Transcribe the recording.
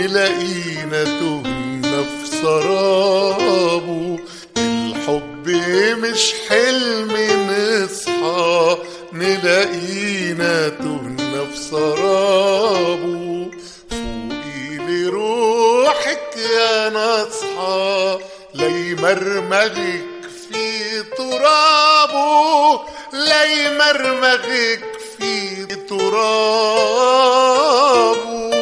نلاقينا تهنا في سرابه الحب مش حلم نصحى نلاقينا تهنا في سرابه فوقي لروحك يا نصحى ليمرمغك في ترابه ليمرمغك في ترابه